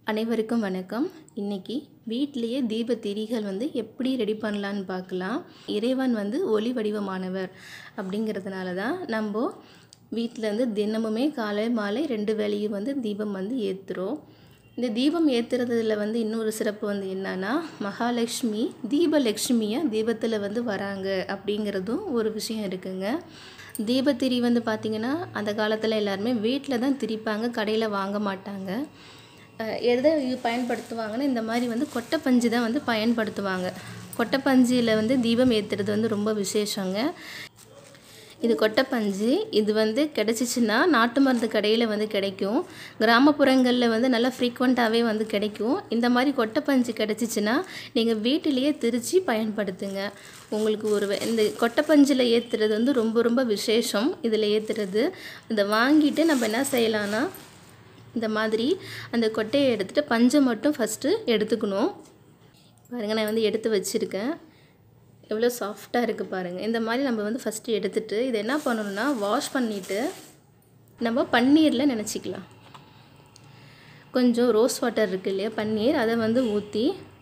அனைவருக்கும் வணக்கம் இன்னைக்கு வீட்டிலேயே தீப திரிகள் வந்து எப்படி ரெடி பண்ணலான்னு பார்க்கலாம் இறைவன் வந்து ஒளி வடிவமானவர் அப்படிங்கிறதுனால தான் நம்ம வீட்டில் வந்து தினமுமே காலை மாலை ரெண்டு வேளையும் வந்து தீபம் வந்து ஏற்றுறோம் இந்த தீபம் ஏற்றுறதுல வந்து இன்னொரு சிறப்பு வந்து என்னன்னா மகாலட்சுமி தீபலக்ஷ்மியாக தீபத்தில் வந்து வராங்க அப்படிங்கிறதும் ஒரு விஷயம் இருக்குங்க தீபத்திரி வந்து பார்த்திங்கன்னா அந்த காலத்தில் எல்லாருமே வீட்டில் தான் திரிப்பாங்க கடையில் வாங்க மாட்டாங்க அஹ் எதை இது பயன்படுத்துவாங்கன்னா இந்த மாதிரி வந்து கொட்டைப்பஞ்சு தான் வந்து பயன்படுத்துவாங்க கொட்டைப்பஞ்சியில் வந்து தீபம் ஏற்றுறது வந்து ரொம்ப விசேஷங்க இது கொட்டைப்பஞ்சு இது வந்து கிடச்சிச்சின்னா நாட்டு மருந்து கடையில் வந்து கிடைக்கும் கிராமப்புறங்களில் வந்து நல்லா ஃப்ரீக்வெண்ட்டாகவே வந்து கிடைக்கும் இந்த மாதிரி கொட்டைப்பஞ்சு கிடச்சிச்சின்னா நீங்கள் வீட்டிலேயே திரிச்சு பயன்படுத்துங்க உங்களுக்கு ஒரு வே- இந்த கொட்டைப்பஞ்சில் ஏற்றுறது வந்து ரொம்ப ரொம்ப விசேஷம் இதில் ஏற்றுறது இதை வாங்கிட்டு நம்ம என்ன செய்யலான்னா இந்த மாதிரி அந்த கொட்டையை எடுத்துகிட்டு பஞ்சை மட்டும் ஃபஸ்ட்டு எடுத்துக்கணும் பாருங்கள் நான் வந்து எடுத்து வச்சுருக்கேன் எவ்வளோ சாஃப்டாக இருக்குது பாருங்கள் இந்த மாதிரி நம்ம வந்து ஃபஸ்ட்டு எடுத்துட்டு இதை என்ன பண்ணணும்னா வாஷ் பண்ணிவிட்டு நம்ம பன்னீரில் நினச்சிக்கலாம் கொஞ்சம் ரோஸ் வாட்டர் இருக்கு இல்லையா பன்னீர் அதை வந்து ஊற்றி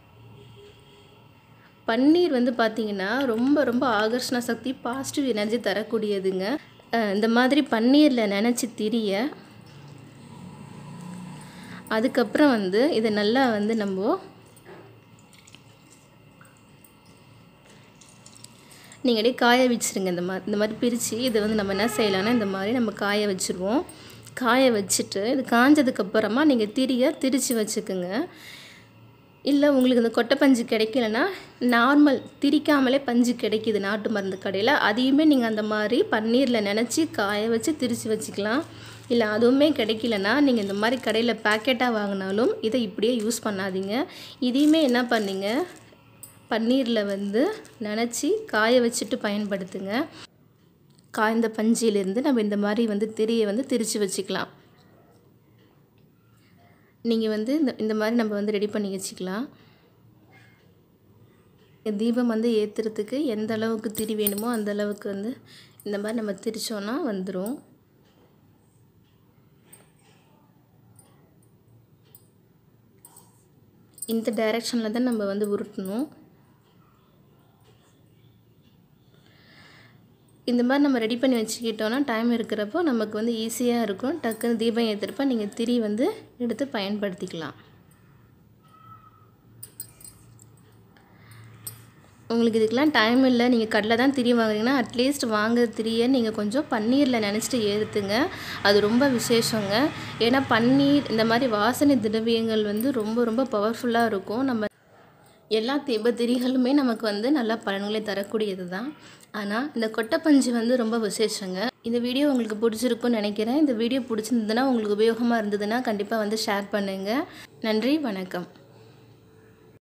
பன்னீர் வந்து பார்த்திங்கன்னா ரொம்ப ரொம்ப ஆகர்ஷண சக்தி பாசிட்டிவ் எனர்ஜி தரக்கூடியதுங்க அஹ் இந்த மாதிரி பன்னீரில் நினச்சி திரிய அதுக்கப்புறம் வந்து இதை நல்லா வந்து நம்ம நீங்கள் அப்படியே காய வச்சுருங்க இந்த மாதிரி இந்த மாதிரி பிரித்து இதை வந்து நம்ம என்ன செய்யலாம்னா இந்த மாதிரி நம்ம காய வச்சுருவோம் காய வச்சுட்டு இது காஞ்சதுக்கப்புறமா நீங்கள் திரியை திரித்து வச்சுக்கோங்க இல்லை உங்களுக்கு இந்த கொட்டை பஞ்சு கிடைக்கலனா நார்மல் திரிக்காமலே பஞ்சு கிடைக்கிது நாட்டு மருந்து கடையில் அதையுமே நீங்கள் அந்த மாதிரி பன்னீரில் நினச்சி காய வச்சு திரித்து வச்சுக்கலாம் இல்லை அதுவுமே கிடைக்கலனா நீங்கள் இந்த மாதிரி கடையில் பேக்கெட்டாக வாங்கினாலும் இதை இப்படியே யூஸ் பண்ணாதீங்க இதையுமே என்ன பண்ணீங்க பன்னீரில் வந்து நனைச்சி காய வச்சுட்டு பயன்படுத்துங்க காய்ந்த பஞ்சிலிருந்து நம்ம இந்த மாதிரி வந்து திரியை வந்து திரித்து வச்சுக்கலாம் நீங்கள் வந்து இந்த இந்த மாதிரி நம்ம வந்து ரெடி பண்ணி வச்சுக்கலாம் தீபம் வந்து ஏற்றுறதுக்கு எந்த அளவுக்கு திரி வேணுமோ அந்த அளவுக்கு வந்து இந்த மாதிரி நம்ம திரிச்சோன்னா வந்துடும் இந்த டைரெக்ஷனில் தான் நம்ம வந்து உருட்டணும் இந்த மாதிரி நம்ம ரெடி பண்ணி வச்சுக்கிட்டோன்னா டைம் இருக்கிறப்போ நமக்கு வந்து ஈஸியாக இருக்கும் டக்குன்னு தீபம் ஏற்றுறப்ப நீங்கள் திரி வந்து எடுத்து பயன்படுத்திக்கலாம் உங்களுக்கு இதுக்கெலாம் டைம் இல்லை நீங்கள் கடையில் தான் திரி வாங்குறீங்கன்னா அட்லீஸ்ட் வாங்குற திரியை நீங்கள் கொஞ்சம் பன்னீரில் நினச்சிட்டு ஏற்றுங்க அது ரொம்ப விசேஷங்க ஏன்னா பன்னீர் இந்த மாதிரி வாசனை திரவியங்கள் வந்து ரொம்ப ரொம்ப பவர்ஃபுல்லாக இருக்கும் நம்ம எல்லா தீப திரிகளுமே நமக்கு வந்து நல்ல பலன்களை தரக்கூடியது தான் ஆனால் இந்த கொட்டைப்பஞ்சு வந்து ரொம்ப விசேஷங்க இந்த வீடியோ உங்களுக்கு பிடிச்சிருக்குன்னு நினைக்கிறேன் இந்த வீடியோ பிடிச்சிருந்ததுன்னா உங்களுக்கு உபயோகமாக இருந்ததுன்னா கண்டிப்பாக வந்து ஷேர் பண்ணுங்கள் நன்றி வணக்கம்